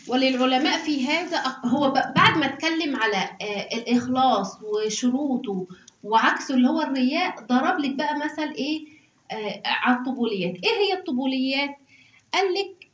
وللعلماء في هذا أق- هو ب- بعد ما اتكلم على آه، الإخلاص وشروطه وعكسه اللي هو الرياء ضرب لك بقى مثل إيه آه، على الطبوليات إيه هي الطبوليات قال لك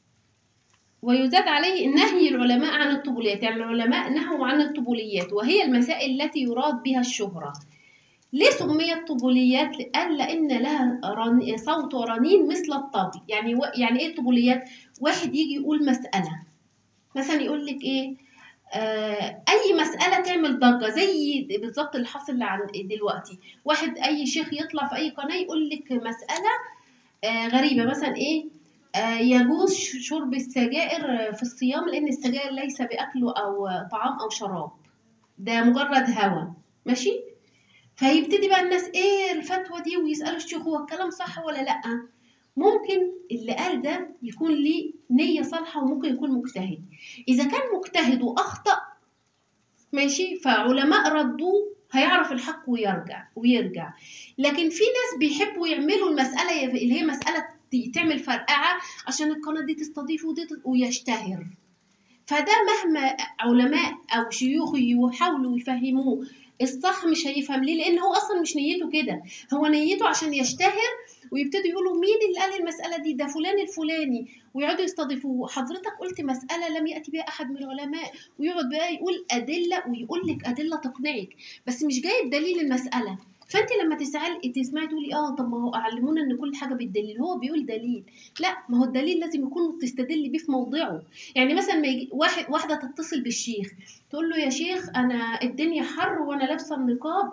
ويزاد عليه نهي العلماء عن الطبوليات يعني العلماء نهوا عن الطبوليات وهي المسائل التي يراد بها الشهرة ليه سميت طبوليات؟ قال لأن لها رن- صوت ورنين مثل الطبل يعني و... يعني إيه طبوليات؟ واحد يجي يقول مسألة مثلا يقول لك إيه آه أي مسألة تعمل ضجة زي بالظبط اللي حاصل عن دلوقتي واحد أي شيخ يطلع في أي قناة يقول لك مسألة آه غريبة مثلا إيه آه يجوز شرب السجائر في الصيام لأن السجائر ليس بأكل أو طعام أو شراب ده مجرد هوى ماشي فيبتدي بقى الناس ايه الفتوى دي ويسألوا الشيخ هو الكلام صح ولا لأ ممكن اللي قال ده يكون ليه نية صالحة وممكن يكون مجتهد إذا كان مجتهد وأخطأ ماشي فعلماء ردوه هيعرف الحق ويرجع ويرجع لكن في ناس بيحبوا يعملوا المسألة اللي هي مسألة تعمل فرقعة عشان القناة دي تستضيفه ودي تت- ويشتهر فده مهما علماء او شيوخ يحاولوا يفهموه الصح مش هيفهم ليه لان هو اصلا مش نيته كده هو نيته عشان يشتهر ويبتدوا يقولوا مين اللي قال المساله دي ده فلان الفلاني ويقعدوا يستضيفوه حضرتك قلت مساله لم ياتي بها احد من العلماء ويقعد بقى يقول ادله ويقول لك ادله تقنعك بس مش جايب دليل المساله فانت لما تسال تسمعي تقولي اه طب ما هو علمونا ان كل حاجه بالدليل هو بيقول دليل لا ما هو الدليل لازم يكون تستدل بيه في موضعه يعني مثلا ما يجي واحد واحده تتصل بالشيخ تقول له يا شيخ انا الدنيا حر وانا لابسه النقاب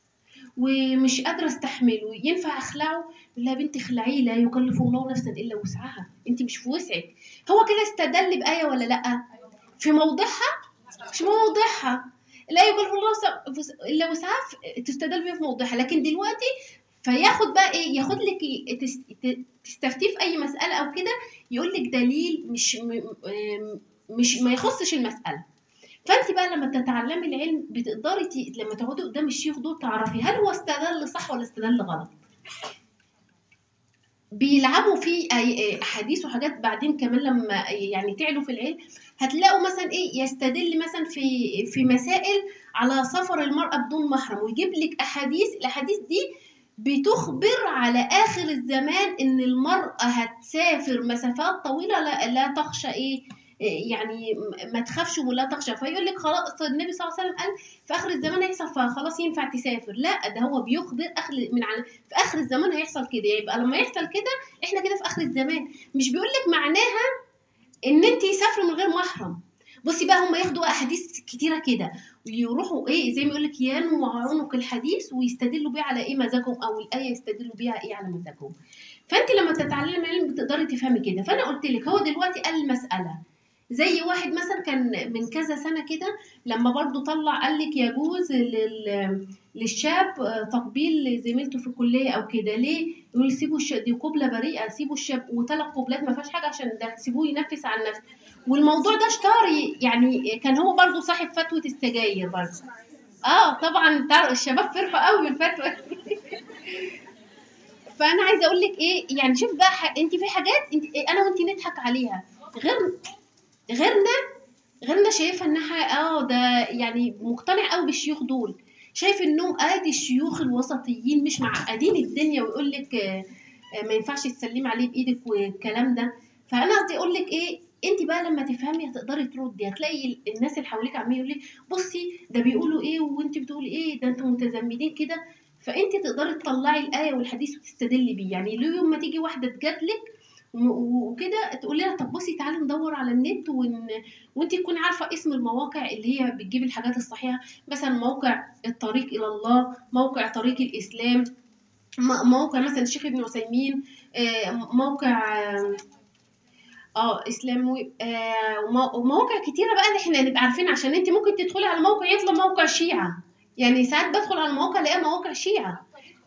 ومش قادره استحمله ينفع اخلعه يقول لها يا بنتي اخلعيه لا يكلف الله نفسا الا وسعها انت مش في وسعك هو كده استدل بايه ولا لا في موضعها مش موضعها لا يكلف الله س- الا وسعها ف- تستدل بيها في موضعها لكن دلوقتي فياخد بقى ايه ياخد لك ي- تس- ت- تستفتيه في اي مساله او كده يقول لك دليل مش م- م- مش ما يخصش المساله فانت بقى لما تتعلمي العلم بتقدري ت... لما تقعدي قدام الشيخ دول تعرفي هل هو استدل صح ولا استدل غلط بيلعبوا في أي- احاديث وحاجات بعدين كمان لما يعني تعلوا في العلم هتلاقوا مثلا ايه يستدل مثلا في في مسائل على سفر المرأة بدون محرم ويجيب لك احاديث الاحاديث دي بتخبر على اخر الزمان ان المرأة هتسافر مسافات طويلة لا, لا تخشى ايه إيه يعني م- ما تخافش ولا تخشى فيقول لك خلاص النبي صلى الله عليه وسلم قال في اخر الزمان هيحصل فخلاص ينفع تسافر لا ده هو بيخبر اخر من على في اخر الزمان هيحصل كده يبقى لما يحصل كده احنا كده في اخر الزمان مش بيقول لك معناها ان انت سافري من غير محرم بصي بقى هم ياخدوا احاديث كتيره كده ويروحوا ايه زي ما يقول لك ينوا عنق الحديث ويستدلوا بيه على ايه مزاجهم او الايه يستدلوا بيها ايه على مزاجهم فانت لما تتعلمي علم بتقدري تفهمي كده فانا قلت لك هو دلوقتي قال المساله زي واحد مثلا كان من كذا سنه كده لما برضو طلع قال لك يجوز لل للشاب تقبيل زميلته في الكليه او كده ليه يقول سيبوا الشاب دي قبله بريئه سيبوا الشاب وثلاث قبلات ما فيهاش حاجه عشان ده سيبوه ينفس عن نفسه والموضوع ده اشتهر يعني كان هو برضو صاحب فتوى السجاير برضو اه طبعا تع- الشباب فرحوا قوي بالفتوى دي. فانا عايزه اقول لك ايه يعني شوف بقى ح... انت في حاجات انت انا وانت نضحك عليها غير غيرنا غيرنا شايفه انها اه ده يعني مقتنع قوي بالشيوخ دول شايف انهم ادي الشيوخ الوسطيين مش معقدين الدنيا ويقول لك آه، آه، ما ينفعش تسلمي عليه بايدك والكلام ده فانا قصدي اقول لك ايه انت بقى لما تفهمي هتقدري تردي هتلاقي ال- الناس اللي حواليك عمالين يقول لك بصي ده بيقولوا ايه وانت بتقولي ايه ده انتوا متزمتين كده فانت تقدري تطلعي الايه والحديث وتستدلي بيه يعني ليه يوم ما تيجي واحده تجادلك و- وكده تقولي لها طب بصي تعالي ندور على النت ون... وانت تكوني عارفه اسم المواقع اللي هي بتجيب الحاجات الصحيحه مثلا موقع الطريق الى الله موقع طريق الاسلام م- موقع مثلا الشيخ ابن عثيمين آه، موقع آه، اه اسلامي آه ومو- ومواقع كتيره بقى اللي احنا نبقى عارفين عشان انت ممكن تدخلي على موقع يطلع موقع شيعه يعني ساعات بدخل على المواقع الاقيها مواقع شيعه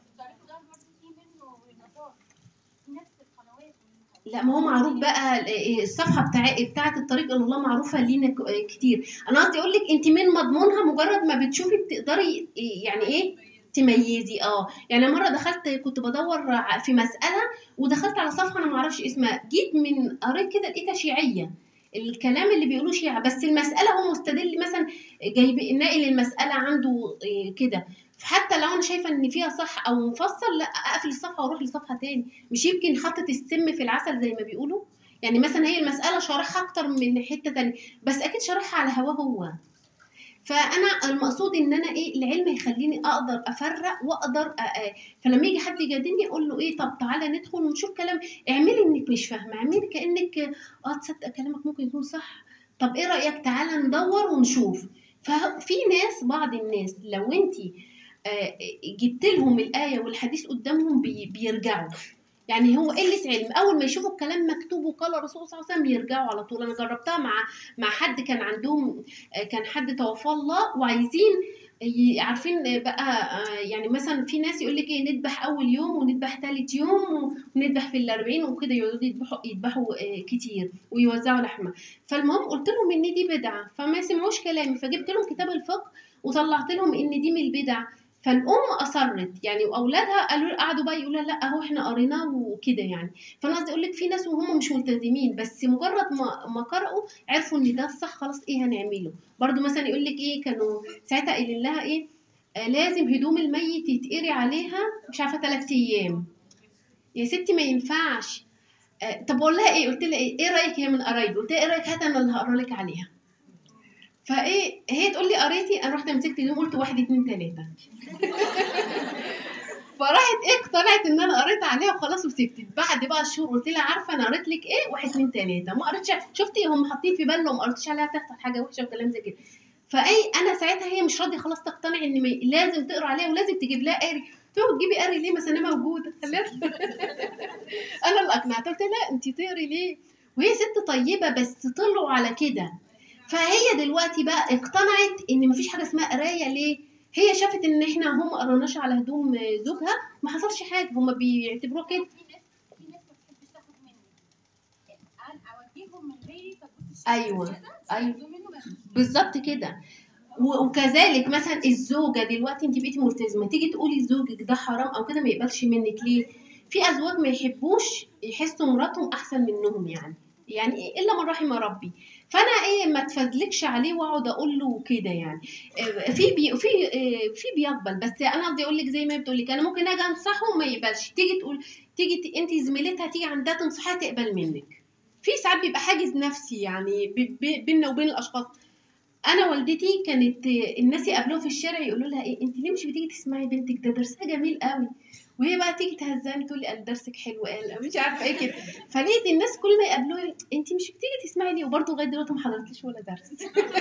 لا ما هو معروف بقى الصفحه بتاع بتاعه الطريق الى الله معروفه لينا ك- كتير انا قصدي اقول لك انت من مضمونها مجرد ما بتشوفي بتقدري يعني ايه تميزي اه يعني مره دخلت كنت بدور ع- في مساله ودخلت على صفحه انا ما اعرفش اسمها جيت من قريت كده لقيتها شيعيه الكلام اللي بيقولوه شيعة بس المسألة هو مستدل مثلا جايب ناقل المسألة عنده إيه كده حتى لو انا شايفه ان فيها صح او مفصل لا اقفل الصفحه واروح لصفحه تاني مش يمكن حاطط السم في العسل زي ما بيقولوا يعني مثلا هي المساله شارحها اكتر من حته تانية بس اكيد شارحها على هواه هو فانا المقصود ان انا ايه العلم يخليني اقدر افرق واقدر أ... فلما يجي حد يجادلني اقول له ايه طب تعالى ندخل ونشوف كلام اعملي انك مش فاهمه اعملي كانك اه تصدق كلامك ممكن يكون صح طب ايه رايك تعالى ندور ونشوف ففي ناس بعض الناس لو انت جبت لهم الايه والحديث قدامهم بي... بيرجعوا يعني هو قله علم اول ما يشوفوا الكلام مكتوب وقال الرسول صلى الله عليه وسلم يرجعوا على طول انا جربتها مع مع حد كان عندهم كان حد توفى الله وعايزين عارفين بقى يعني مثلا في ناس يقول لك ايه نذبح اول يوم ونذبح ثالث يوم ونذبح في الأربعين وكده يقعدوا يذبحوا يذبحوا كتير ويوزعوا لحمه فالمهم قلت لهم ان دي بدعه فما سمعوش كلامي فجبت لهم كتاب الفقه وطلعت لهم ان دي من البدع فالام اصرت يعني واولادها قالوا قعدوا بقى يقولوا لا اهو احنا قريناه وكده يعني فانا قصدي اقول لك في ناس وهم مش ملتزمين بس مجرد ما ما قرأوا عرفوا ان ده الصح خلاص ايه هنعمله برضو مثلا يقول لك ايه كانوا ساعتها قايلين لها ايه آه لازم هدوم الميت يتقري عليها مش عارفه ثلاث ايام يا ستي ما ينفعش آه طب اقول لها ايه قلت لها ايه ايه رايك هي من قرايبي قلت لها ايه رايك هات انا اللي هقرا لك عليها فايه هي تقول لي قريتي انا رحت مسكت اليوم قلت واحد اتنين تلاته فراحت ايه اقتنعت ان انا قريت عليها وخلاص وسكتت بعد بقى الشهور قلت لها عارفه انا قريت لك ايه واحد اتنين تلاته ما قريتش شفتي هم حاطين في بالهم ما قريتش عليها تحصل حاجه وحشه وكلام زي كده فاي انا ساعتها هي مش راضيه خلاص تقتنع ان مي... لازم تقرا عليها ولازم تجيب لها قاري قلت لها تجيبي قاري ليه ما انا موجوده انا اللي اقنعتها قلت لها لا انت تقري ليه وهي ست طيبه بس طلعوا على كده فهي دلوقتي بقى اقتنعت ان مفيش حاجه اسمها قرايه ليه هي شافت ان احنا هم قرناش على هدوم زوجها ما حصلش حاجه هم بيعتبروها كده ايوه ايوه بالظبط كده وكذلك مثلا الزوجه دلوقتي انت بقيتي ملتزمه تيجي تقولي لزوجك ده حرام او كده ما يقبلش منك ليه في ازواج ما يحبوش يحسوا مراتهم احسن منهم يعني يعني الا من رحم ربي فانا ايه ما اتفزلكش عليه واقعد اقول له كده يعني في بي في في بيقبل بس انا قصدي اقول لك زي ما بتقول لك انا ممكن اجي انصحه وما يقبلش تيجي تقول تيجي انت زميلتها تيجي عندها تنصحها تقبل منك في ساعات بيبقى حاجز نفسي يعني بيننا وبين الاشخاص انا والدتي كانت الناس يقابلوها في الشارع يقولوا لها ايه انت ليه مش بتيجي تسمعي بنتك ده درسها جميل قوي وهي بقى تيجي تهزاني تقول لي قال درسك حلو قال مش عارفه ايه كده فلقيت الناس كل ما يقابلوني انت مش بتيجي تسمعي ليه وبرضه لغايه دلوقتي ما حضرتيش ولا درس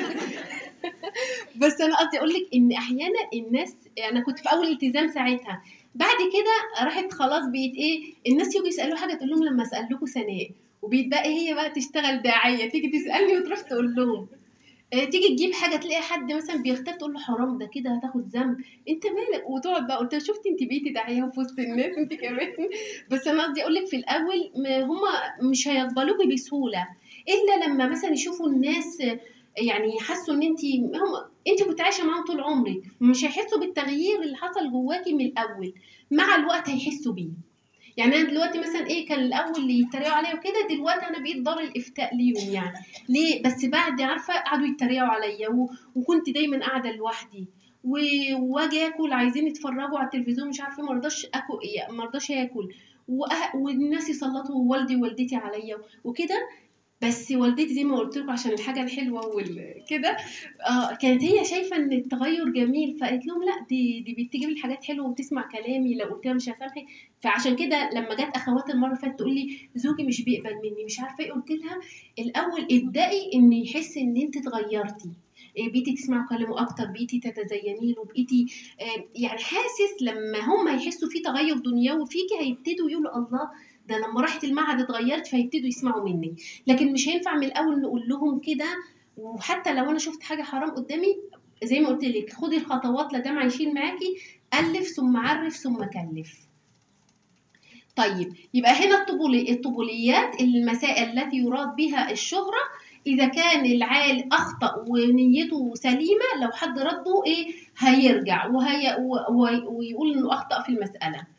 بس انا قصدي اقول لك ان احيانا الناس انا كنت في اول التزام ساعتها بعد كده راحت خلاص بقيت ايه الناس يجوا يسالوا حاجه تقول لهم لما اسال لكم سناء وبقيت بقى هي بقى تشتغل داعيه تيجي تسالني وتروح تقول لهم تيجي تجيب حاجه تلاقي حد مثلا بيختار تقول له حرام ده كده هتاخد ذنب انت مالك وتقعد بقى قلت شفتي انت بقيتي داعيه في وسط الناس انت كمان بس انا قصدي اقول لك في الاول هم مش هيقبلوكي بسهوله الا لما مثلا يشوفوا الناس يعني يحسوا ان انت هم انت كنت عايشه معاهم طول عمرك مش هيحسوا بالتغيير اللي حصل جواكي من الاول مع الوقت هيحسوا بيه يعني انا دلوقتي مثلا ايه كان الاول اللي يتريقوا عليا وكده دلوقتي انا بقيت دار الافتاء ليهم يعني ليه بس بعد عارفه قعدوا يتريقوا عليا و... وكنت دايما قاعده لوحدي واجي اكل عايزين يتفرجوا على التلفزيون مش عارفه ما رضاش اكل ما رضاش اكل وأه... والناس يسلطوا والدي ووالدتي عليا وكده بس والدتي زي ما قلت لكم عشان الحاجه الحلوه وكده آه كانت هي شايفه ان التغير جميل فقالت لهم لا دي دي بتجيب لي حاجات حلوه وتسمع كلامي لو قلت لها مش هسامحك فعشان كده لما جت اخوات المره اللي فاتت تقول لي زوجي مش بيقبل مني مش عارفه ايه قلت لها الاول ابدأي ان يحس ان انت اتغيرتي بقيتي تسمعوا كلامه اكتر بقيتي تتزيني له بقيتي يعني حاسس لما هم يحسوا في تغير دنيوي فيكي هيبتدوا يقولوا الله ده لما راحت المعهد اتغيرت فيبتدوا يسمعوا مني لكن مش هينفع من الاول نقول لهم كده وحتى لو انا شفت حاجه حرام قدامي زي ما قلت لك خدي الخطوات لا دام عايشين معاكي الف ثم عرف ثم كلف طيب يبقى هنا الطبولي الطبوليات المسائل التي يراد بها الشهرة إذا كان العال أخطأ ونيته سليمة لو حد رده إيه هيرجع وهي ويقول إنه أخطأ في المسألة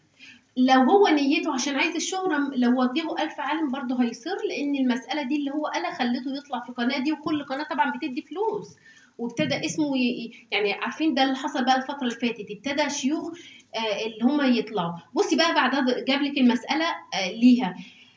لو هو نيته عشان عايز الشهرة لو وجهه ألف عالم برضه هيصر لأن المسألة دي اللي هو قالها خلته يطلع في قناة دي وكل قناة طبعا بتدي فلوس وابتدى اسمه ي... يعني عارفين ده اللي حصل بقى الفترة اللي فاتت ابتدى شيوخ آه اللي هم يطلعوا بصي بقى بعدها جاب لك المسألة آه ليها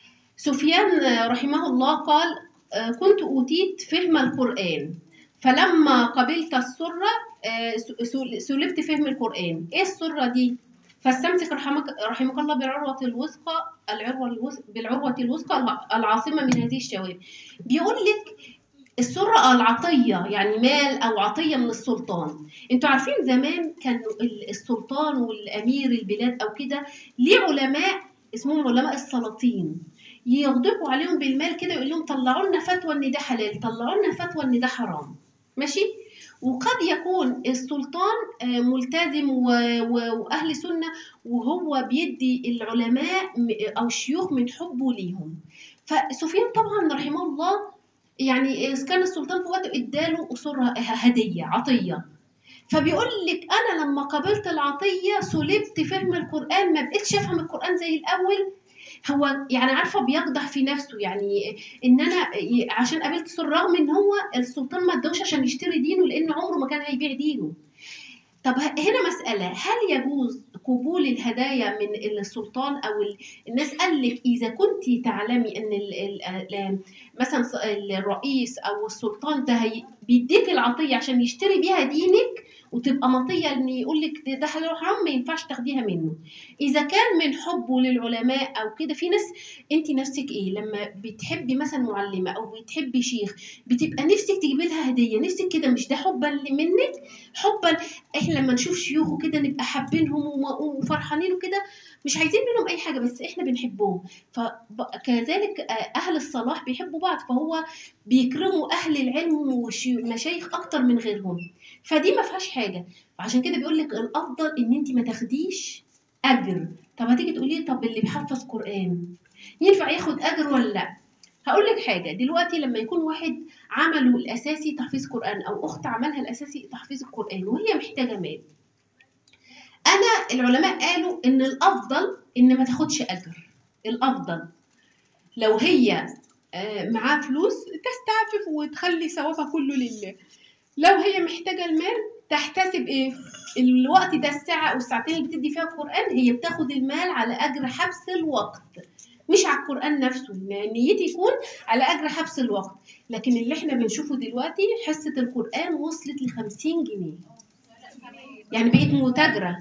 سفيان آه رحمه الله قال آه كنت أوتيت فهم القرآن فلما قبلت السرة آه سلبت فهم القرآن ايه السرة دي فاستمسك رحمك رحمك الله بالعروة الوثقى العروة الوثقى بالعروة الوثقى العاصمة من هذه الشوائب بيقول لك السرة العطية يعني مال أو عطية من السلطان انتوا عارفين زمان كان السلطان والأمير البلاد أو كده ليه علماء اسمهم علماء السلاطين يغدقوا عليهم بالمال كده يقول لهم طلعوا لنا فتوى ان ده حلال طلعوا لنا فتوى ان ده حرام ماشي وقد يكون السلطان ملتزم واهل سنه وهو بيدي العلماء او الشيوخ من حبه ليهم فسفيان طبعا رحمه الله يعني كان السلطان في وقت اداله اسره هديه عطيه فبيقول لك انا لما قبلت العطيه سلبت فهم القران ما بقتش افهم القران زي الاول هو يعني عارفه بيقدح في نفسه يعني ان انا عشان قابلت سر رغم ان هو السلطان ما ادوش عشان يشتري دينه لان عمره ما كان هيبيع دينه طب هنا مسألة هل يجوز قبول الهدايا من السلطان أو الناس قال لك إذا كنت تعلمي أن ال ال مثلا الرئيس أو السلطان ده بيديك العطية عشان يشتري بيها دينك وتبقى مطية ان يقول لك ده حلال وحرام ما ينفعش تاخديها منه اذا كان من حبه للعلماء او كده في ناس انت نفسك ايه لما بتحبي مثلا معلمه او بتحبي شيخ بتبقى نفسك تجيبي لها هديه نفسك كده مش ده حبا منك حبا احنا لما نشوف شيوخ وكده نبقى حابينهم وفرحانين وكده مش عايزين منهم اي حاجه بس احنا بنحبهم فكذلك اهل الصلاح بيحبوا بعض فهو بيكرموا اهل العلم والمشايخ اكتر من غيرهم فدي ما فيهاش حاجه فعشان كده بيقول لك الافضل ان انت ما تاخديش اجر طب هتيجي تقولي طب اللي بيحفظ قران ينفع ياخد اجر ولا لا هقول لك حاجه دلوقتي لما يكون واحد عمله الاساسي تحفيظ قران او اخت عملها الاساسي تحفيظ القران وهي محتاجه مال انا العلماء قالوا ان الافضل ان ما تاخدش اجر الافضل لو هي معاه فلوس تستعفف وتخلي ثوابها كله لله لو هي محتاجه المال تحتسب ايه الوقت ده الساعه او الساعتين اللي بتدي فيها القران هي بتاخد المال على اجر حبس الوقت مش على القران نفسه نيتي يكون على اجر حبس الوقت لكن اللي احنا بنشوفه دلوقتي حصه القران وصلت ل 50 جنيه يعني بقيت متاجره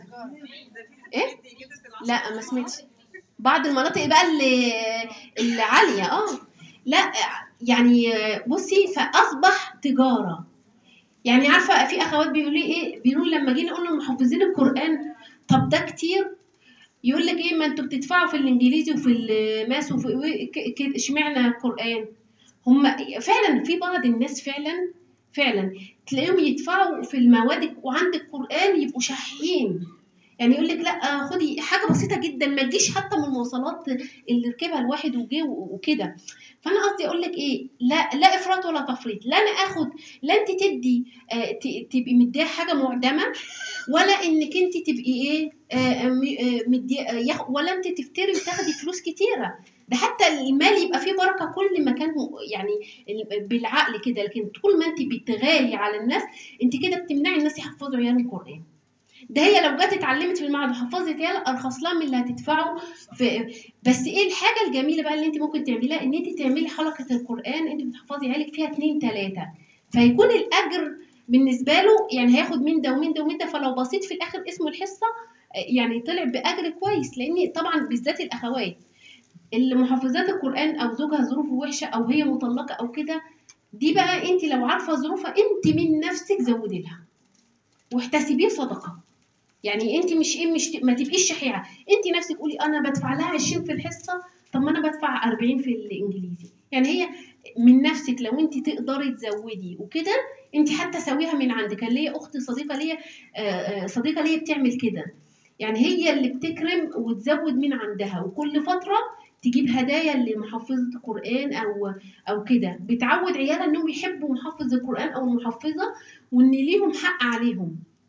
ايه لا ما سمعتش بعض المناطق بقى اللي اللي عاليه اه لا يعني بصي فاصبح تجاره يعني عارفه في اخوات بيقولوا لي ايه بيقولوا لما جينا قلنا محافظين القران طب ده كتير يقول لك ايه ما انتوا بتدفعوا في الانجليزي وفي الماس وفي اشمعنى القران هم فعلا في بعض الناس فعلا فعلا تلاقيهم يدفعوا في المواد وعندك قران يبقوا شحيين يعني يقول لك لا خدي حاجه بسيطه جدا ما تجيش حتى من المواصلات اللي ركبها الواحد وجه وكده فانا قصدي اقول لك ايه لا لا افراط ولا تفريط لا انا اخد لا انت تدي آه تبقي مديه حاجه معدمه ولا انك انت تبقي ايه آه مديه ولا انت تفتري وتاخدي فلوس كتيره ده حتى المال يبقى فيه بركه كل ما كان يعني بالعقل كده لكن طول ما انت بتغالي على الناس انت كده بتمنعي الناس يحفظوا عيال القران ده هي لو جت اتعلمت في المعهد وحفظت يالا ارخص لها من اللي هتدفعه في بس ايه الحاجه الجميله بقى اللي انت ممكن تعمليها ان انت تعملي حلقه القران انت بتحفظي عيالك فيها اتنين تلاته فيكون الاجر بالنسبه له يعني هياخد من ده ومن ده ومن ده فلو بسيط في الاخر اسمه الحصه يعني طلع باجر كويس لان طبعا بالذات الاخوات اللي محافظات القران او زوجها ظروفه وحشه او هي مطلقه او كده دي بقى انت لو عارفه ظروفها انت من نفسك زودي لها واحتسبيه صدقه يعني انت مش ايه مش ما تبقيش شحيحه انت نفسك قولي انا بدفع لها 20 في الحصه طب ما انا بدفع 40 في الانجليزي يعني هي من نفسك لو انت تقدري تزودي وكده انت حتى سويها من عندك كان ليا اخت صديقه ليا صديقه ليا بتعمل كده يعني هي اللي بتكرم وتزود من عندها وكل فتره تجيب هدايا لمحفظة القرآن أو أو كده بتعود عيالها إنهم يحبوا محفظ القرآن أو المحفظة وإن ليهم حق عليهم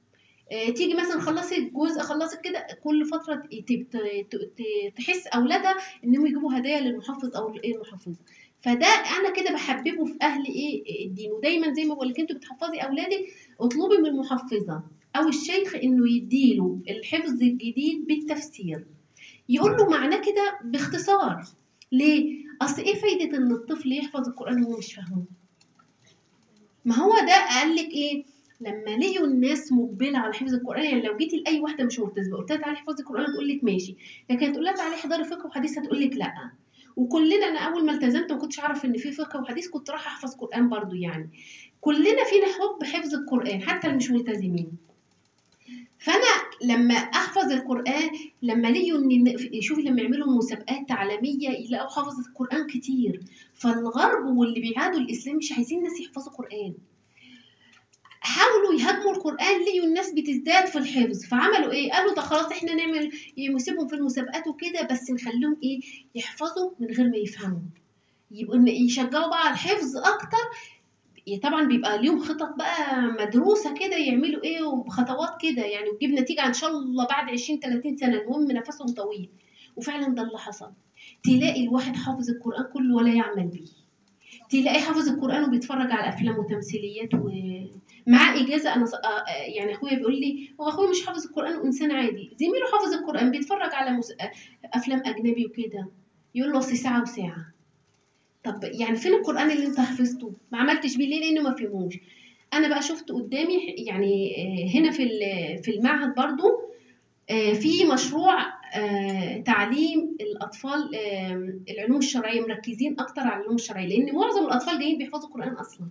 آه، تيجي مثلا خلصت جزء خلصت كده كل فتره ت- ت- ت- ت- تحس اولادها انهم يجيبوا هدايا للمحفظ او الايه المحفظه فده انا كده بحببه في اهل ايه الدين ودايما زي ما بقول لك انتوا بتحفظي اولادك اطلبي من المحفظه او الشيخ انه يديله الحفظ الجديد بالتفسير يقول له معناه كده باختصار ليه اصل ايه فايده ان الطفل يحفظ القران وهو مش فاهمه ما هو ده قال لك ايه لما لقيوا الناس مقبله على حفظ القران يعني لو جيتي لاي واحده مش ملتزمه قلت لها تعالي احفظي القران تقول لك ماشي لكن تقول لها تعالي احضري فقه وحديث هتقول لك لا وكلنا انا اول ما التزمت ما كنتش اعرف ان في فقه وحديث كنت رايحه احفظ قران برضو يعني كلنا فينا حب حفظ القران حتى اللي مش ملتزمين فانا لما احفظ القران لما لقيوا ان شوفي لما يعملوا مسابقات تعليميه يلاقوا حافظ القران كتير فالغرب واللي بيعادوا الاسلام مش عايزين الناس يحفظوا قران حاولوا يهاجموا القران لقيوا الناس بتزداد في الحفظ فعملوا ايه قالوا ده خلاص احنا نعمل يسيبهم في المسابقات وكده بس نخليهم ايه يحفظوا من غير ما يفهموا يبقوا إن يشجعوا بقى على الحفظ اكتر طبعا بيبقى ليهم خطط بقى مدروسه كده يعملوا ايه وخطوات كده يعني وتجيب نتيجه ان شاء الله بعد 20 30 سنه المهم نفسهم طويل وفعلا ده اللي حصل تلاقي الواحد حافظ القران كله ولا يعمل به تلاقيه حافظ القران وبيتفرج على افلام وتمثيليات ومع اجازه انا ص- آه، آه، يعني اخويا بيقول لي هو اخويا مش حافظ القران وانسان عادي زميله حافظ القران بيتفرج على مس... آه، افلام اجنبي وكده يقول له اصل ساعه وساعه طب يعني فين القرآن اللي انت حفظته؟ ما عملتش بيه ليه؟ لأنه ما فهموش. أنا بقى شفت قدامي يعني آه، هنا في ال- في المعهد برضو آه، في مشروع آه، تعليم الأطفال آه، العلوم الشرعية مركزين أكتر على العلوم الشرعية لأن معظم الأطفال جايين بيحفظوا القرآن أصلا.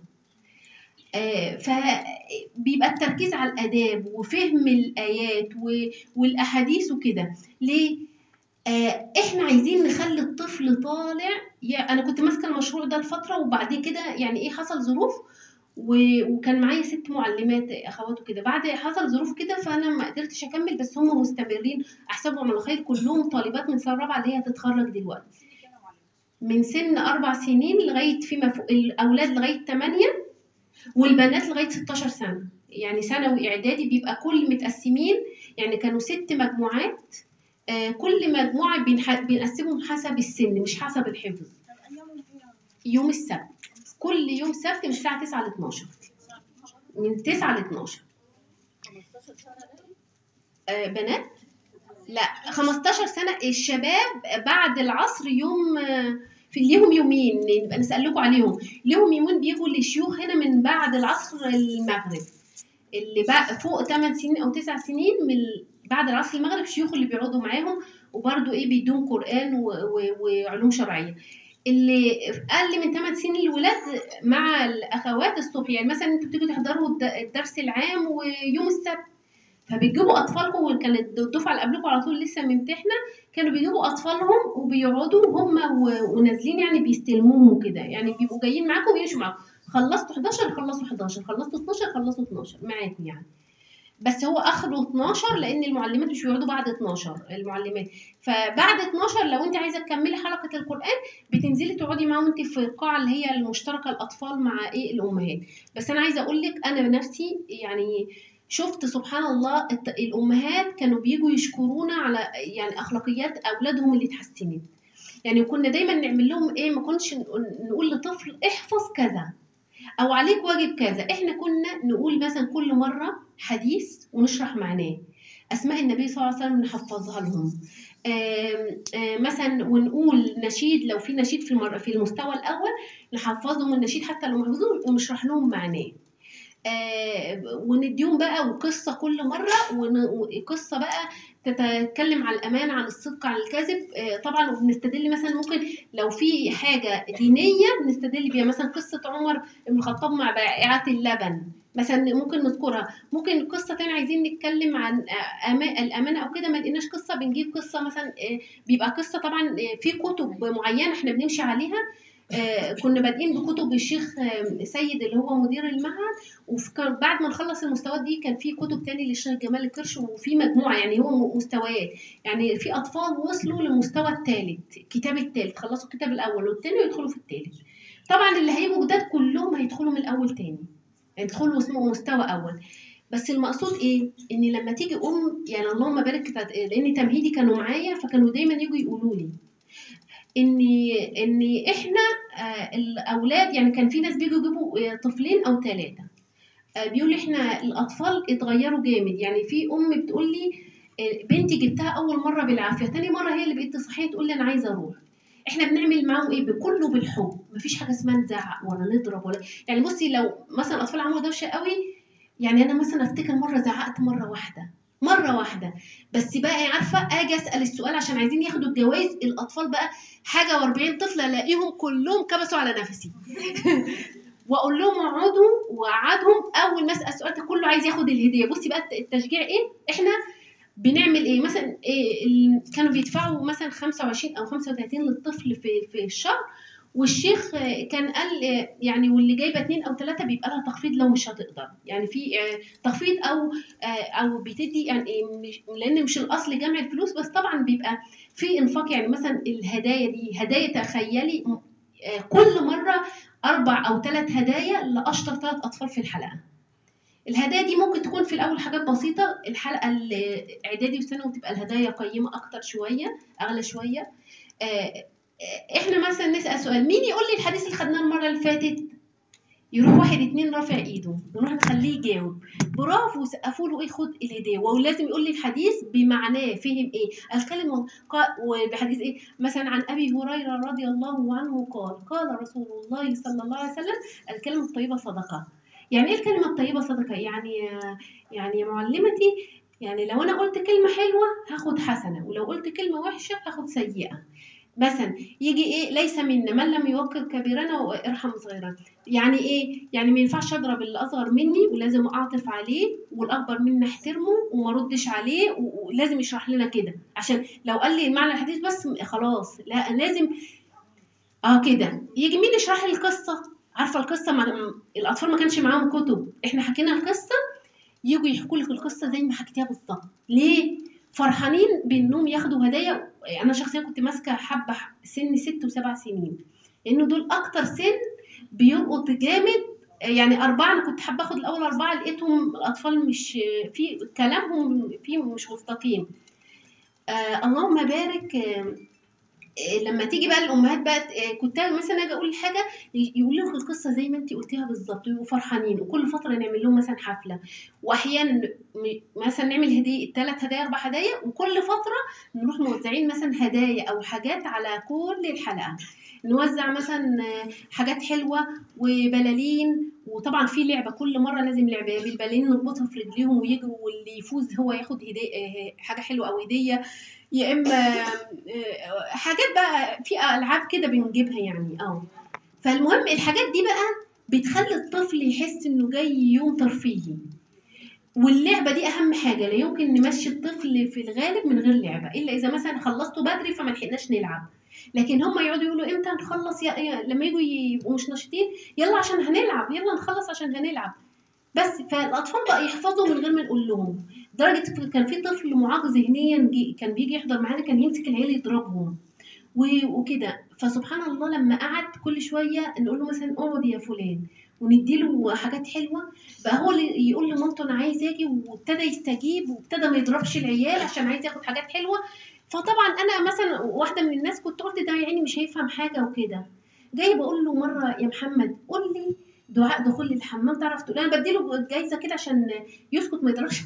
آه، فبيبقى التركيز على الآداب وفهم الآيات و- والأحاديث وكده. ليه؟ آه، احنا عايزين نخلي الطفل طالع يا انا كنت ماسكه المشروع ده لفتره وبعدين كده يعني ايه حصل ظروف و- وكان معايا ست معلمات اخوات وكده بعد حصل ظروف كده فانا ما قدرتش اكمل بس هم مستمرين احسبهم على خير كلهم طالبات من سنه رابعه اللي هي هتتخرج دلوقتي من سن اربع سنين لغايه فيما فوق الاولاد لغايه 8 والبنات لغايه 16 سنه يعني ثانوي اعدادي بيبقى كل متقسمين يعني كانوا ست مجموعات آه، كل مجموعه بنح- بنقسمهم حسب السن مش حسب الحفظ يوم السبت كل يوم سبت من الساعه 9 ل 12 من 9 ل 12 آه، بنات لا 15 سنه الشباب بعد العصر يوم آه، في ليهم يومين نبقى نسألكوا عليهم ليهم يومين بيجوا لشيوخ هنا من بعد العصر المغرب اللي بقى فوق 8 سنين او 9 سنين من بعد العصر المغرب شيوخ اللي بيقعدوا معاهم وبرضه ايه بيدوم قرآن و- و- وعلوم شرعية اللي اقل من 8 سنين الولاد مع الاخوات الصبح يعني مثلا انتوا بتيجوا تحضروا الد- الدرس العام ويوم السبت فبتجيبوا اطفالكم وكانت الدفعه اللي قبلكم على طول لسه ممتحنه كانوا بيجيبوا اطفالهم وبيقعدوا هم و- ونازلين يعني بيستلموهم وكده يعني بيبقوا جايين معاكم ويمشوا معاكم خلصتوا 11 خلصوا 11 خلصتوا 12 خلصوا 12 معاكم يعني بس هو اخره 12 لان المعلمات مش بيقعدوا بعد 12 المعلمات فبعد 12 لو انت عايزه تكملي حلقه القران بتنزلي تقعدي معاهم انت في القاعه اللي هي المشتركه الاطفال مع ايه الامهات بس انا عايزه اقول لك انا بنفسي يعني شفت سبحان الله الت- الامهات كانوا بيجوا يشكرونا على يعني اخلاقيات اولادهم اللي اتحسنت يعني كنا دايما نعمل لهم ايه ما كناش نقول نقول لطفل احفظ كذا او عليك واجب كذا احنا كنا نقول مثلا كل مره حديث ونشرح معناه اسماء النبي صلى الله عليه وسلم نحفظها لهم آم، آم، مثلا ونقول نشيد لو في نشيد في المر... في المستوى الاول نحفظهم النشيد حتى لو محفوظون ونشرح لهم معناه آه، ونديهم بقى وقصه كل مره ون- وقصه بقى تتكلم عن الامان عن الصدق عن الكذب آه، طبعا وبنستدل مثلا ممكن لو في حاجه دينيه بنستدل بيها مثلا قصه عمر بن الخطاب مع بائعه اللبن مثلا ممكن نذكرها ممكن قصه تانية عايزين نتكلم عن آه، أما- الامانه او كده ما لقيناش قصه بنجيب قصه مثلا آه، بيبقى قصه طبعا آه، في كتب معينه احنا بنمشي عليها آه، كنا بادئين بكتب الشيخ آه، سيد اللي هو مدير المعهد وبعد ما نخلص المستويات دي كان في كتب تاني للشيخ جمال الكرش وفي مجموعه يعني هو م- مستويات يعني في اطفال وصلوا للمستوى الثالث الكتاب الثالث خلصوا الكتاب الاول والثاني ويدخلوا في الثالث طبعا اللي هيجوا جداد كلهم هيدخلوا من الاول تاني يدخلوا اسمه مستوى اول بس المقصود ايه ان لما تيجي ام يعني اللهم بارك كتعت- لان تمهيدي كانوا معايا فكانوا دايما يجوا يقولوا لي ان ان احنا آه، الاولاد يعني كان في ناس بيجوا يجيبوا آه، طفلين او ثلاثه بيقول احنا الاطفال اتغيروا جامد يعني في ام بتقول لي آه، بنتي جبتها اول مره بالعافيه تاني مره هي اللي بقت تصحيني تقول لي انا عايزه اروح احنا بنعمل معاهم ايه بكله بالحب مفيش حاجه اسمها نزعق ولا نضرب ولا يعني بصي لو مثلا الاطفال عملوا دوشه قوي يعني انا مثلا افتكر مره زعقت مره واحده مره واحده بس بقى عارفه اجي اسال السؤال عشان عايزين ياخدوا الجوائز الاطفال بقى حاجه و40 طفل الاقيهم كلهم كبسوا على نفسي واقول لهم اقعدوا واقعدهم اول ما اسال السؤال ده كله عايز ياخد الهديه بصي بقى التشجيع ايه احنا بنعمل ايه مثلا إيه ال- كانوا بيدفعوا مثلا 25 او 35 للطفل في في الشهر والشيخ آه، كان قال آه، يعني واللي جايبه اثنين او ثلاثه بيبقى لها تخفيض لو مش هتقدر يعني في آه، تخفيض او آه، او بتدي يعني إيه، مش لان مش الاصل جمع الفلوس بس طبعا بيبقى في انفاق يعني مثلا الهدايا دي هدايا تخيلي آه، كل مره اربع او ثلاث هدايا لاشطر ثلاث اطفال في الحلقه الهدايا دي ممكن تكون في الاول حاجات بسيطه الحلقه الاعدادي والثانوي بتبقى الهدايا قيمه اكتر شويه اغلى شويه آه، آه، احنا مثلا نسال سؤال مين يقول لي الحديث اللي خدناه المره اللي فاتت يروح واحد اتنين رافع ايده نروح نخليه يجاوب برافو وسقفوا له ايه خد الهديه ولازم يقول لي الحديث بمعناه فهم ايه الكلمه قا- وبحديث ايه مثلا عن ابي هريره رضي الله عنه قال قال رسول الله صلى الله عليه وسلم الكلمه الطيبه صدقه يعني ايه الكلمه الطيبه صدقه يعني يعني يا معلمتي يعني لو انا قلت كلمه حلوه هاخد حسنه ولو قلت كلمه وحشه هاخد سيئه مثلا يجي ايه ليس منا من لم يوقر كبيرنا وارحم صغيرنا يعني ايه يعني ما ينفعش اضرب اللي اصغر مني ولازم اعطف عليه والاكبر مني احترمه وما ردش عليه و- ولازم يشرح لنا كده عشان لو قال لي معنى الحديث بس خلاص لا لازم اه كده يجي مين يشرح لي القصه عارفه القصه ما الاطفال ما كانش معاهم كتب احنا حكينا القصه يجوا يحكوا لك القصه زي ما حكيتيها بالظبط ليه فرحانين بانهم ياخدوا هدايا انا شخصيا كنت ماسكه حبه سن ست وسبع سنين لانه دول اكتر سن بيلقط جامد يعني أربعة أنا كنت حابة أخد الأول أربعة لقيتهم الأطفال مش في كلامهم فيه مش مستقيم آه اللهم بارك آه آه، لما تيجي بقى الامهات بقى آه، كنت مثلا اجي اقول حاجه يقولوا لك القصه زي ما انت قلتيها بالظبط ويبقوا فرحانين وكل فتره نعمل لهم مثلا حفله واحيانا م- مثلا نعمل هديه ثلاث هدايا اربع هدايا وكل فتره نروح موزعين مثلا هدايا او حاجات على كل الحلقه نوزع مثلا آه، حاجات حلوه وبلالين وطبعا في لعبه كل مره لازم لعبه بالبلالين نربطها في رجليهم ويجروا واللي يفوز هو ياخد هديه آه، حاجه حلوه او هديه يا اما آه، حاجات بقى في العاب كده بنجيبها يعني اه فالمهم الحاجات دي بقى بتخلي الطفل يحس انه جاي يوم ترفيهي واللعبه دي اهم حاجه لا يمكن نمشي الطفل في الغالب من غير لعبه الا اذا مثلا خلصته بدري فما لحقناش نلعب لكن هم يقعدوا يقولوا امتى نخلص يا يا- لما يجوا يبقوا مش نشيطين يلا عشان هنلعب يلا نخلص عشان هنلعب بس فالاطفال بقى يحفظوا من غير ما نقول لهم لدرجه كان في طفل معاق ذهنيا جي كان بيجي يحضر معانا كان يمسك العيال يضربهم و- وكده فسبحان الله لما قعد كل شويه نقول له مثلا اقعد يا فلان ونديله حاجات حلوه بقى هو اللي يقول لمامته انا عايز اجي وابتدى يستجيب وابتدى ما يضربش العيال عشان عايز ياخد حاجات حلوه فطبعا انا مثلا واحده من الناس كنت قلت ده يا عيني مش هيفهم حاجه وكده جاي بقول له مره يا محمد قول لي دعاء دخول الحمام تعرف تقول انا بديله جايزه كده عشان يسكت ما يضربش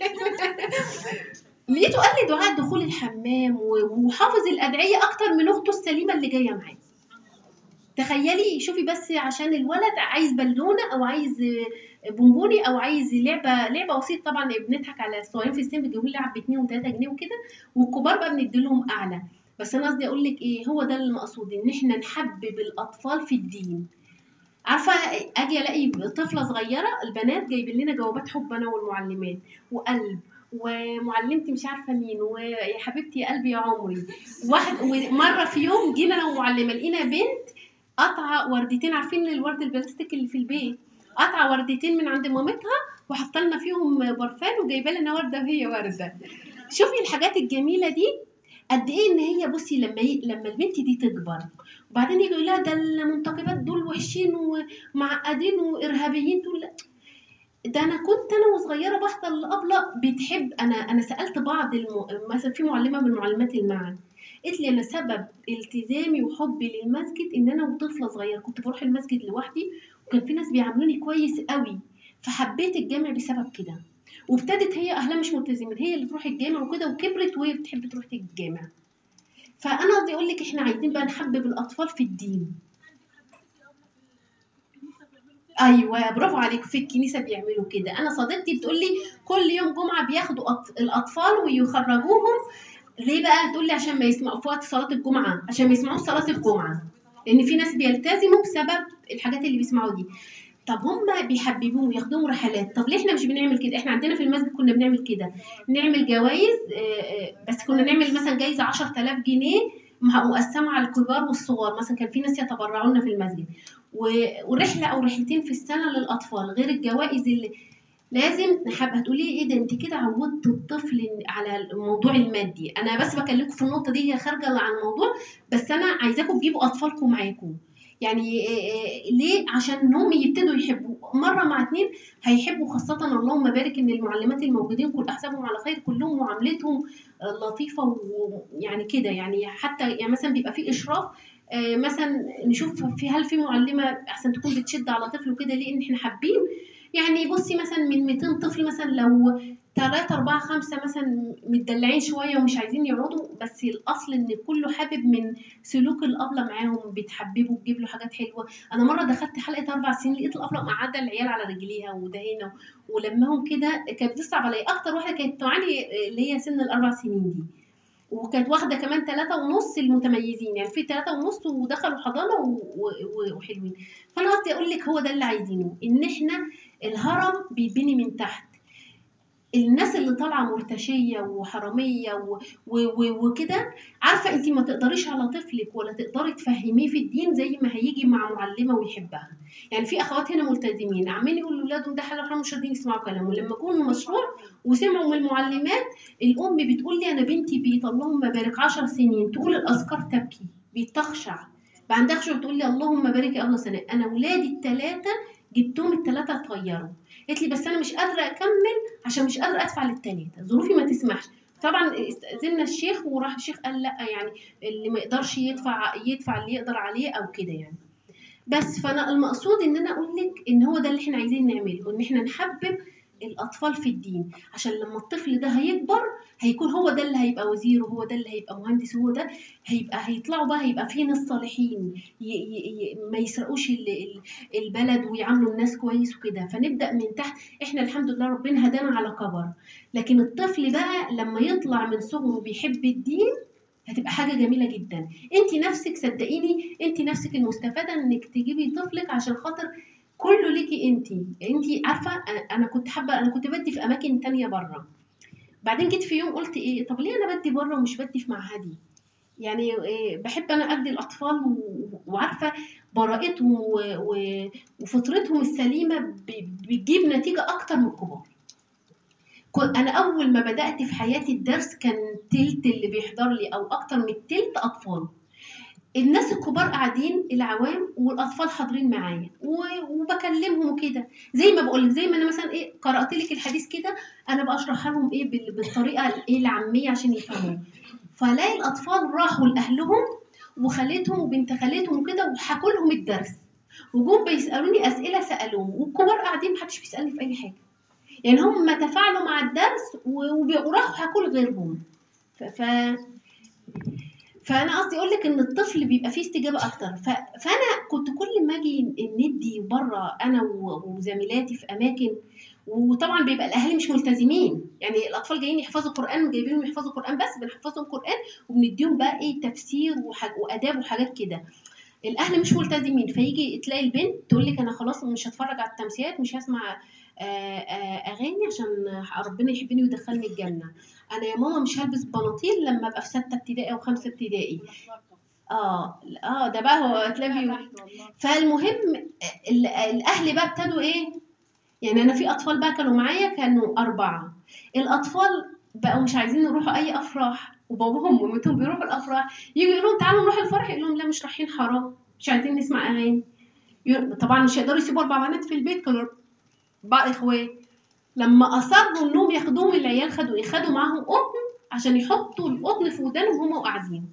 لقيته قال لي دعاء دخول الحمام و- وحافظ الادعيه اكتر من اخته السليمه اللي جايه معاه تخيلي شوفي بس عشان الولد عايز بالونه او عايز بونبوني او عايز لعبه لعبه بسيطه طبعا بنضحك على الصغيرين في السن بيجيبوا لعب ب 2 و3 جنيه وكده والكبار بقى بندي لهم اعلى بس انا قصدي اقول لك ايه هو ده المقصود ان احنا نحبب الاطفال في الدين عارفه اجي الاقي طفله صغيره البنات جايبين لنا جوابات حب انا والمعلمات وقلب ومعلمتي مش عارفه مين ويا حبيبتي يا قلبي يا عمري واحد ومره في يوم جينا انا ومعلمه لقينا بنت قطعه وردتين عارفين الورد البلاستيك اللي في البيت قطعه وردتين من عند مامتها وحاطه لنا فيهم برفان وجايبه لنا ورده وهي ورده شوفي الحاجات الجميله دي قد ايه ان هي بصي لما ي... لما البنت دي تكبر وبعدين يجوا لها ده المنتقبات دول وحشين ومعقدين وارهابيين دول ده انا كنت انا وصغيره بحضر الابله بتحب انا انا سالت بعض الم... مثلا في معلمه من معلمات المعهد قالت لي انا سبب التزامي وحبي للمسجد ان انا وطفله صغيره كنت بروح المسجد لوحدي وكان في ناس بيعاملوني كويس قوي فحبيت الجامع بسبب كده وابتدت هي اهلها مش ملتزمين هي اللي تروح الجامع وكده وكبرت وهي بتحب تروح الجامع فانا قصدي اقول لك احنا عايزين بقى نحبب الاطفال في الدين ايوه برافو عليك في الكنيسه بيعملوا كده انا صديقتي بتقول لي كل يوم جمعه بياخدوا أط- الاطفال ويخرجوهم ليه بقى تقول لي عشان ما يسمعوا في وقت صلاه الجمعه عشان ما يسمعوش صلاه الجمعه لان في ناس بيلتزموا بسبب الحاجات اللي بيسمعوا دي طب هم بيحببوهم وياخدوهم رحلات طب ليه احنا مش بنعمل كده احنا عندنا في المسجد كنا بنعمل كده نعمل جوائز آه، آه، بس كنا نعمل مثلا جايزه 10000 جنيه مع- مقسمه على الكبار والصغار مثلا كان في ناس يتبرعوا لنا في المسجد و- ورحله او رحلتين في السنه للاطفال غير الجوائز اللي لازم نحب هتقولي ايه ده انت كده عودت الطفل إن- على الموضوع المادي انا بس بكلمكم في النقطه دي هي خارجه عن الموضوع بس انا عايزاكم تجيبوا اطفالكم معاكم يعني إيه إيه ليه عشان هم يبتدوا يحبوا مره مع اتنين هيحبوا خاصه اللهم بارك ان المعلمات الموجودين كل احسابهم على خير كلهم معاملتهم آه، لطيفه ويعني كده يعني حتى يعني مثلا بيبقى في اشراف آه، مثلا نشوف في هل في معلمه احسن تكون بتشد على طفل وكده ليه ان احنا حابين يعني بصي مثلا من 200 طفل مثلا لو 3 4 5 مثلا متدلعين شويه ومش عايزين يقعدوا بس الاصل ان كله حابب من سلوك الابله معاهم بتحببه بتجيب له حاجات حلوه انا مره دخلت حلقه اربع سنين لقيت الابله مقعده العيال على رجليها وده هنا ولماهم كده كانت بتصعب عليا اكتر واحده كانت تعاني اللي هي سن الاربع سنين دي وكانت واخده كمان ثلاثة ونص المتميزين يعني في ثلاثة ونص ودخلوا حضانه و- و- وحلوين فانا قصدي اقول لك هو ده اللي عايزينه ان احنا الهرم بيتبني من تحت الناس اللي طالعه مرتشيه وحراميه و- و- و- وكده عارفه انت ما تقدريش على طفلك ولا تقدري تفهميه في الدين زي ما هيجي مع معلمه ويحبها يعني في اخوات هنا ملتزمين عمالين يقولوا لاولادهم ده حلال حرام مش راضيين يسمعوا كلامه لما يكونوا مشروع وسمعوا من المعلمات الام بتقول لي انا بنتي بيت اللهم بارك 10 سنين تقول الاذكار تبكي بتخشع بعد تخشع تقول لي اللهم بارك يا الله سنة انا ولادي الثلاثه جبتهم الثلاثه اتغيروا قالت لي بس انا مش قادره اكمل عشان مش قادره ادفع للثلاثه ظروفي ما تسمحش طبعا استاذنا الشيخ وراح الشيخ قال لا يعني اللي ما يقدرش يدفع يدفع اللي يقدر عليه او كده يعني بس فانا المقصود ان انا اقول لك ان هو ده اللي احنا عايزين نعمله ان احنا نحبب الاطفال في الدين عشان لما الطفل ده هيكبر هيكون هو ده اللي هيبقى وزير وهو ده اللي هيبقى مهندس وهو ده هيبقى هيطلعوا بقى هيبقى فيه ناس صالحين ي ي ي ما يسرقوش ال- ال- البلد ويعاملوا الناس كويس وكده فنبدا من تحت احنا الحمد لله ربنا هدانا على كبر لكن الطفل بقى لما يطلع من صغره بيحب الدين هتبقى حاجه جميله جدا انت نفسك صدقيني انت نفسك المستفاده انك تجيبي طفلك عشان خاطر كله ليكي انت انت عارفه انا أنا كنت حابه انا كنت بدي في اماكن تانية بره بعدين جيت في يوم قلت ايه طب ليه انا بدي بره ومش بدي في معهدي يعني إيه بحب انا ادي الاطفال و- وعارفه براءتهم و- و- وفطرتهم السليمه ب- بتجيب نتيجه اكتر من الكبار كنت انا اول ما بدات في حياتي الدرس كان تلت اللي بيحضر لي او اكتر من التلت اطفال الناس الكبار قاعدين العوام والاطفال حاضرين معايا و- وبكلمهم وكده زي ما بقول لك زي ما انا مثلا ايه قرات لك الحديث كده انا بشرحها لهم ايه بال- بالطريقه الايه العاميه عشان يفهموا فلاقي الاطفال راحوا لاهلهم وخالتهم وبنت خالتهم وكده وحكوا لهم الدرس وجم بيسالوني اسئله سالوهم والكبار قاعدين محدش بيسالني في اي حاجه يعني هم تفاعلوا مع الدرس و- وبي- وراحوا حكوا لغيرهم ف... ف... فانا قصدي اقول لك ان الطفل بيبقى فيه استجابه اكتر ف... فانا كنت كل ما اجي ندي بره انا و- وزميلاتي في اماكن وطبعا بيبقى الاهالي مش ملتزمين يعني الاطفال جايين يحفظوا قران جايبينهم يحفظوا قران بس بنحفظهم قران وبنديهم بقى ايه تفسير وحاج... واداب وحاجات كده الاهل مش ملتزمين فيجي تلاقي البنت تقول لك انا خلاص مش هتفرج على التمثيلات مش هسمع آه، آه، اغاني عشان ربنا يحبني ويدخلني الجنه انا يا ماما مش هلبس بناطيل لما ابقى في سته ابتدائي او خمسه ابتدائي اه اه ده بقى هو تلاقي فالمهم ال- الاهل بقى ابتدوا ايه يعني انا في اطفال بقى كانوا معايا كانوا اربعه الاطفال بقوا مش عايزين يروحوا اي افراح وباباهم ومامتهم بيروحوا الافراح يجوا يقولوا لهم تعالوا نروح الفرح يقول لهم لا مش رايحين حرام مش عايزين نسمع اغاني يقول- طبعا مش هيقدروا يسيبوا اربع بنات في البيت كانوا بقى اخوات لما اصروا انهم ياخدوهم العيال خدوا ايه خدوا معاهم قطن عشان يحطوا القطن في ودانهم وهم قاعدين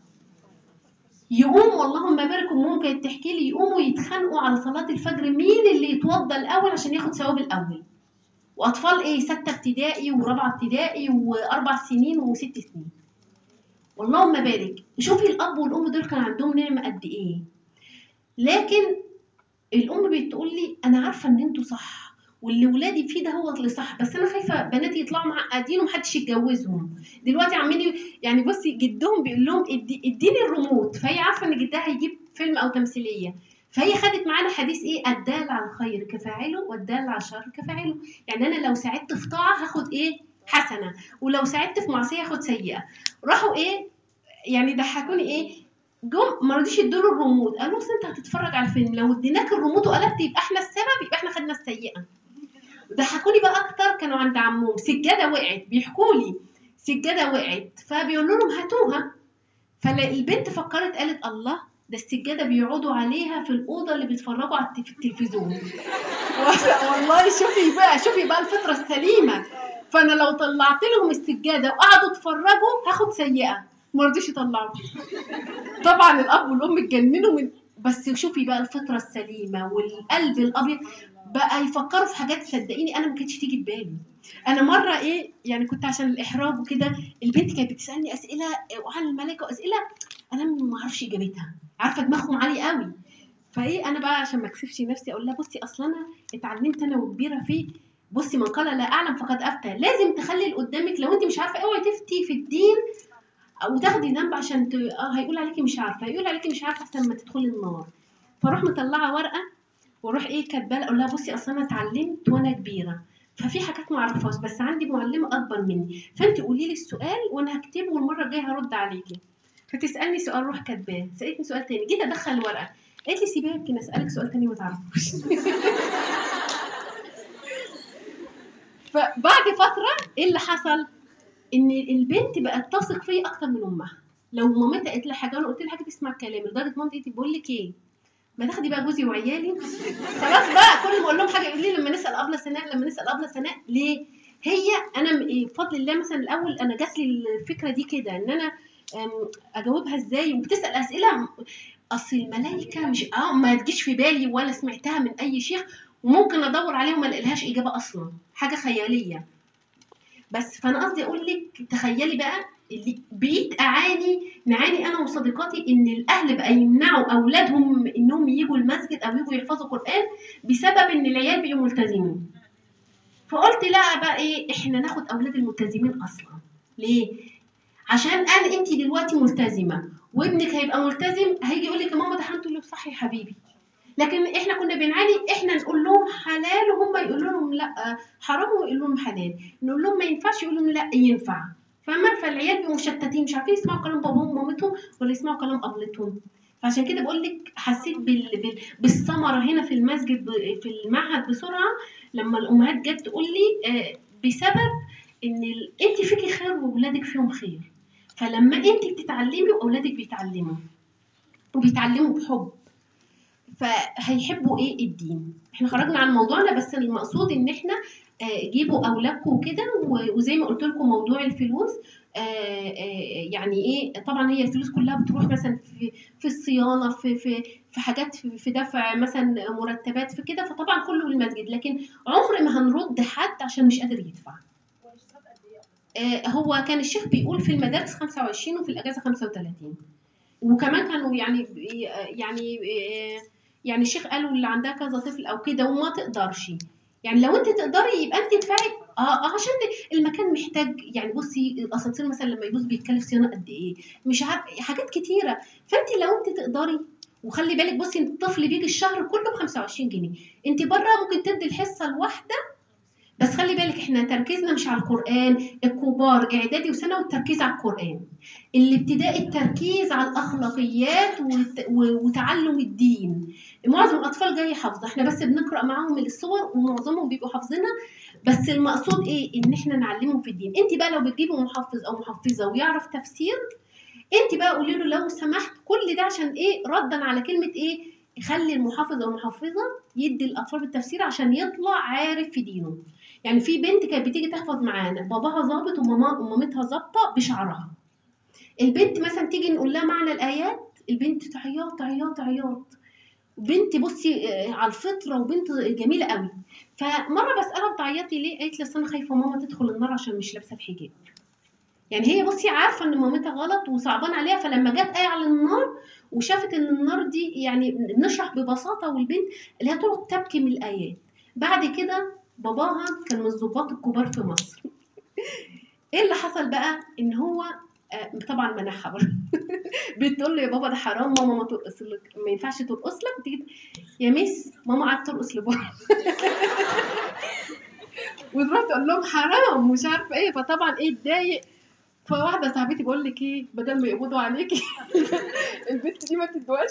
يقوموا اللهم بارك امهم كانت تحكي لي يقوموا يتخانقوا على صلاه الفجر مين اللي يتوضى الاول عشان ياخد ثواب الاول واطفال ايه سته ابتدائي ورابعه ابتدائي واربع سنين وست سنين واللهم بارك شوفي الاب والام دول كان عندهم نعمه قد ايه لكن الام بتقول لي انا عارفه ان انتوا صح واللي ولادي فيه ده هو اللي صح بس انا خايفه بناتي يطلعوا معقدين ومحدش يتجوزهم دلوقتي عمالين يعني بصي جدهم بيقول لهم ادي اديني الريموت فهي عارفه ان جدها هيجيب فيلم او تمثيليه فهي خدت معانا حديث ايه الدال على الخير كفاعله والدال على الشر كفاعله يعني انا لو ساعدت في طاعه هاخد ايه حسنه ولو ساعدت في معصيه هاخد سيئه راحوا ايه يعني ضحكوني ايه جم ما رضيش يدوا له الريموت قالوا له انت هتتفرج على الفيلم لو اديناك الريموت وقلبت يبقى احنا السبب يبقى احنا خدنا السيئه ضحكوني بقى اكتر كانوا عند عمهم سجاده وقعت بيحكوا لي سجاده وقعت فبيقولوا لهم هاتوها فالبنت فكرت قالت الله ده السجاده بيقعدوا عليها في الاوضه اللي بيتفرجوا على الت- في التلفزيون والله شوفي بقى شوفي بقى الفطره السليمه فانا لو طلعت لهم السجاده وقعدوا يتفرجوا هاخد سيئه ما رضيش يطلعوا طبعا الاب والام اتجننوا من بس شوفي بقى الفطره السليمه والقلب الابيض بقى يفكروا في حاجات صدقيني انا ما كانتش تيجي في بالي انا مره ايه يعني كنت عشان الاحراج وكده البنت كانت بتسالني اسئله وعن الملائكه واسئله انا ما اعرفش اجابتها عارفه دماغهم عالي قوي فايه انا بقى عشان ما اكسفش نفسي اقول لها بصي اصل انا اتعلمت انا وكبيره فيه بصي من قال لا اعلم فقد افتى لازم تخلي اللي قدامك لو انت مش عارفه اوعي تفتي في الدين او تاخدي ذنب عشان ت... اه هيقول عليكي مش عارفه هيقول عليكي مش عارفه احسن ما تدخلي النار فاروح مطلعه ورقه واروح ايه كاتبه لها اقول لها بصي اصل انا اتعلمت وانا كبيره ففي حاجات ما اعرفهاش بس عندي معلمه اكبر مني فانت قولي لي السؤال وانا هكتبه والمره الجايه هرد عليكي فتسالني سؤال روح كاتباه سالتني سؤال تاني جيت ادخل الورقه قالت لي سيبيها يمكن اسالك سؤال تاني ما تعرفوش فبعد فتره ايه اللي حصل ان البنت بقت تثق فيا اكتر من امها لو مامتها قالت لها حاجه وانا قلت لها حاجه تسمع كلامي لدرجه مامتي قالت لي بقول لك ايه ما تاخدي بقى جوزي وعيالي خلاص بقى كل ما اقول لهم حاجه يقول لي لما نسال ابله سناء لما نسال ابله سناء ليه هي انا م- إيه، بفضل الله مثلا الاول انا جات لي الفكره دي كده ان انا أم، اجاوبها ازاي وبتسال اسئله م- اصل الملائكه مش اه ما تجيش في بالي ولا سمعتها من اي شيخ وممكن ادور عليها وما الاقيلهاش اجابه اصلا حاجه خياليه بس فانا قصدي اقول لك تخيلي بقى اللي بقيت اعاني نعاني انا وصديقاتي ان الاهل بقى يمنعوا اولادهم انهم يجوا المسجد او يجوا يحفظوا قران بسبب ان العيال بقوا ملتزمين فقلت لا بقى ايه احنا ناخد اولاد الملتزمين اصلا ليه عشان انا انت دلوقتي ملتزمه وابنك هيبقى ملتزم هيجي يقول لك يا ماما ده حرام تقول له صح يا حبيبي لكن احنا كنا بنعاني احنا نقول لهم حلال وهم يقولوا لهم لا حرام ويقولوا لهم حلال نقول لهم ما ينفعش يقولوا لهم لا ينفع فاهمه فالعيال بيبقوا مشتتين مش عارفين يسمعوا كلام باباهم ومامتهم ولا يسمعوا كلام ابلتهم فعشان كده بقول لك حسيت بال... بال... بالثمره هنا في المسجد ب... في المعهد بسرعه لما الامهات جت تقول لي آه بسبب ان ال... انت فيكي خير واولادك فيهم خير فلما انت بتتعلمي واولادك بيتعلموا وبيتعلموا بحب فهيحبوا ايه الدين احنا خرجنا عن موضوعنا بس المقصود ان احنا آه، جيبوا اولادكم وكده و- وزي ما قلت لكم موضوع الفلوس آه، آه، يعني ايه طبعا هي الفلوس كلها بتروح مثلا في في الصيانه في في في حاجات في في دفع مثلا مرتبات في كده فطبعا كله المسجد لكن عمر ما هنرد حد عشان مش قادر يدفع آه، هو كان الشيخ بيقول في المدارس 25 وفي الاجازه 35 وكمان كانوا يعني يعني يعني الشيخ قالوا اللي عندها كذا طفل او كده وما تقدرش يعني لو انت تقدري يبقى انت ادفعي اه اه عشان المكان محتاج يعني بصي الاسانسير مثلا لما يبوظ بيتكلف صيانه قد ايه مش عارف حاجات كتيره فانت لو انت تقدري وخلي بالك بصي الطفل بيجي الشهر كله ب 25 جنيه انت بره ممكن تدي الحصه الواحده بس خلي بالك احنا تركيزنا مش على القرآن الكبار اعدادي وثانوي التركيز على القرآن الابتدائي التركيز على الاخلاقيات وت- و- وتعلم الدين معظم الاطفال جاي حافظه احنا بس بنقرا معاهم الصور ومعظمهم بيبقوا حافظينها بس المقصود ايه ان احنا نعلمهم في الدين انت بقى لو بتجيبوا محفظ او محفظه ويعرف تفسير انت بقى قولي له لو سمحت كل ده عشان ايه ردا على كلمه ايه خلي المحافظ او المحفظه يدي الاطفال بالتفسير عشان يطلع عارف في دينه يعني في بنت كانت بتيجي تحفظ معانا باباها ظابط وماما ومامتها ظابطه بشعرها البنت مثلا تيجي نقول لها معنى الايات البنت تعيط تعيط تعيط بنت بصي آه، على الفطره وبنت جميله قوي فمره بسالها بتعيطي ليه قالت لي أصل انا خايفه ماما تدخل النار عشان مش لابسه الحجاب يعني هي بصي عارفه ان مامتها غلط وصعبان عليها فلما جت آية على النار وشافت ان النار دي يعني نشرح ببساطه والبنت اللي هي تقعد تبكي من الايات بعد كده باباها كان من الضباط الكبار في مصر ايه اللي حصل بقى ان هو آه، طبعا منعها برضه بتقول له يا بابا ده حرام ماما ما ترقص لك ما ينفعش ترقص لك تيجي يا ميس ماما قعدت ترقص لبابا وتروح تقول لهم حرام مش عارفه ايه فطبعا ايه اتضايق فواحده صاحبتي بقول لك ايه بدل ما يقبضوا عليكي البنت دي ما تدوهاش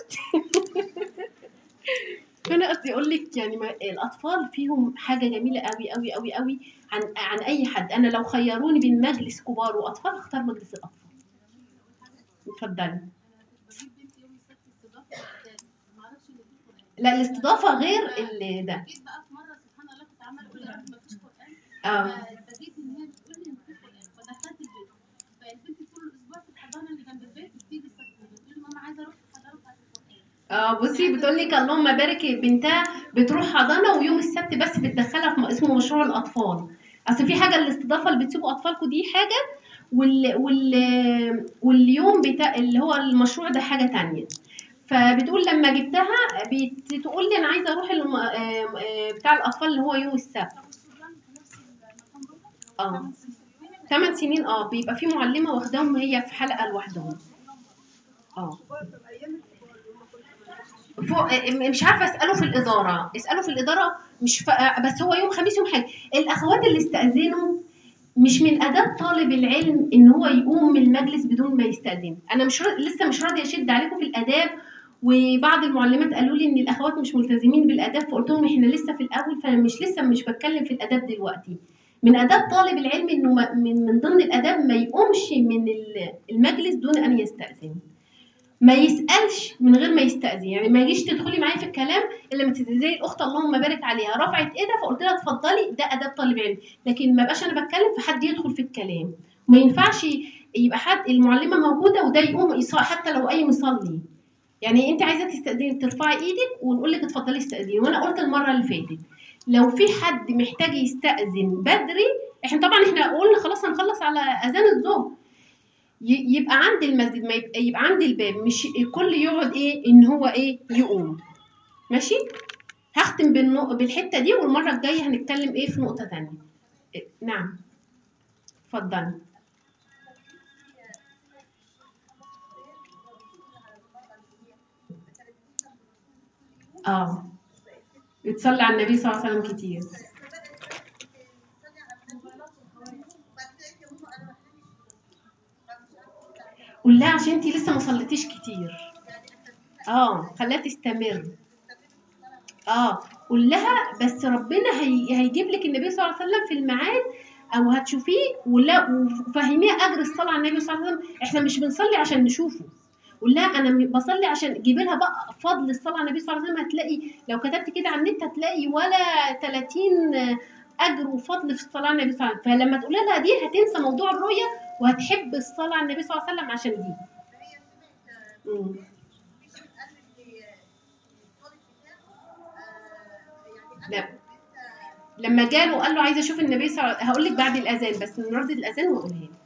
فانا قصدي اقول لك يعني ما الاطفال فيهم حاجه جميله قوي قوي قوي قوي عن عن اي حد انا لو خيروني بين مجلس كبار واطفال اختار مجلس الاطفال اتفضلي بجيب بنتي يوم السبت استضافه للأولاد. ما اعرفش اللي فيه قران لا الاستضافه غير اللي ده جيت بقى في مره سبحان الله كنت عماله اقول يا رب ما فيش قران اه فجيت ان هي بتقول لي ان في قران فدخلت البيت فالبنت طول الاسبوع في الحضانه اللي جنب البيت بتيجي السبت بتقول لي ماما عايزه اروح الحضانه بتاعت القران اه بصي بتقول لك اللهم بارك بنتها بتروح حضانه ويوم السبت بس بتدخلها في م- اسمه مشروع الاطفال اصل في حاجه الاستضافه اللي بتسيبوا اطفالكم دي حاجه وال وال واليوم بتاع اللي هو المشروع ده حاجه تانية فبتقول لما جبتها بتقول لي انا عايزه اروح الم... آه، آه، بتاع الاطفال اللي هو يوم السبت طب والصبيان في نفس المكان برضه؟ اه ثمان سنين. ثمان سنين اه بيبقى في معلمه واخداهم هي في حلقه لوحدهم اه فوق مش عارفه اساله في الاداره اساله في الاداره مش ف... بس هو يوم خميس يوم حاجه الاخوات اللي استاذنوا مش من اداب طالب العلم ان هو يقوم من المجلس بدون ما يستاذن انا مش را... لسه مش راضيه اشد عليكم في الاداب وبعض المعلمات قالوا لي ان الاخوات مش ملتزمين بالاداب فقلت لهم احنا لسه في الاول فانا مش لسه مش بتكلم في الاداب دلوقتي من اداب طالب العلم انه ما- من من ضمن الاداب ما يقومش من ال- المجلس دون ان يستاذن ما يسالش من غير ما يستاذن يعني ما يجيش تدخلي معايا في الكلام الا لما تبقي زي الاخت اللهم بارك عليها رفعت ايدها فقلت لها اتفضلي ده اداب طالب علم لكن ما بقاش انا بتكلم فحد يدخل في الكلام ما ينفعش يبقى حد المعلمه موجوده وده يقوم يص- حتى لو اي مصلي يعني انت عايزه تستاذني ترفعي ايدك ونقول لك اتفضلي استاذني وانا قلت المره اللي فاتت لو في حد محتاج يستاذن بدري احنا طبعا احنا قلنا خلاص هنخلص على اذان الظهر ي- يبقى عند المسجد ما يبقى, يبقى عند الباب مش الكل يقعد ايه ان هو ايه يقوم ماشي هختم بالنق... بالحته دي والمره الجايه هنتكلم ايه في نقطه تانية إيه، نعم اتفضلي اه بتصلي على النبي صلى الله عليه وسلم كتير قول لها عشان انت لسه ما صليتيش كتير اه خليها تستمر اه قول لها بس ربنا هي... هيجيب لك النبي صلى الله عليه وسلم في الميعاد او هتشوفيه ولا وفهميها اجر الصلاه على النبي صلى الله عليه وسلم احنا مش بنصلي عشان نشوفه قول لها انا م- بصلي عشان جيبي لها بقى فضل الصلاه على النبي صلى الله عليه وسلم هتلاقي لو كتبت كده على النت هتلاقي ولا 30 اجر وفضل في الصلاه على النبي صلى الله عليه وسلم فلما تقول لها دي هتنسى موضوع الرؤيه وهتحب الصلاه على النبي صلى الله عليه وسلم عشان دي مم. لا لما جاله قال له عايزه اشوف النبي صلى الله عليه وسلم هقول لك بعد الاذان بس نردد الاذان واقولها لك